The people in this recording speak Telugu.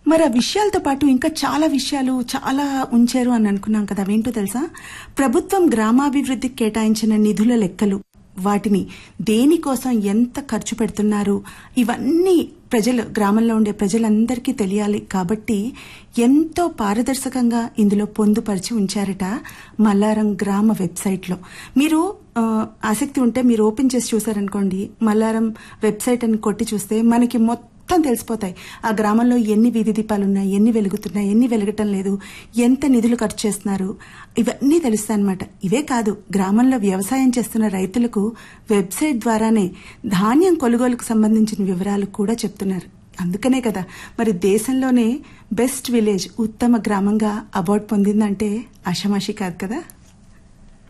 మరి ఆ విషయాలతో పాటు ఇంకా చాలా విషయాలు చాలా ఉంచారు అని అనుకున్నాం కదా అవేంటో తెలుసా ప్రభుత్వం గ్రామాభివృద్ధికి కేటాయించిన నిధుల లెక్కలు వాటిని దేనికోసం ఎంత ఖర్చు పెడుతున్నారు ఇవన్నీ ప్రజలు గ్రామంలో ఉండే ప్రజలందరికీ తెలియాలి కాబట్టి ఎంతో పారదర్శకంగా ఇందులో పొందుపరిచి ఉంచారట మల్లారం గ్రామ వెబ్సైట్లో మీరు ఆ, ఆసక్తి ఉంటే మీరు ఓపెన్ చేసి చూసారనుకోండి మల్లారం వెబ్సైట్ అని కొట్టి చూస్తే మనకి మొత్తం తెలిసిపోతాయి ఆ గ్రామంలో ఎన్ని వీధి దీపాలు ఉన్నాయి ఎన్ని వెలుగుతున్నాయి ఎన్ని వెలగటం లేదు ఎంత నిధులు ఖర్చు చేస్తున్నారు ఇవన్నీ తెలుస్తాయి అనమాట ఇవే కాదు గ్రామంలో వ్యవసాయం చేస్తున్న రైతులకు వెబ్సైట్ ద్వారానే ధాన్యం కొనుగోలుకు సంబంధించిన వివరాలు కూడా చెప్తున్నారు అందుకనే కదా మరి దేశంలోనే బెస్ట్ విలేజ్ ఉత్తమ గ్రామంగా అవార్డు పొందిందంటే ఆషామాషి కాదు కదా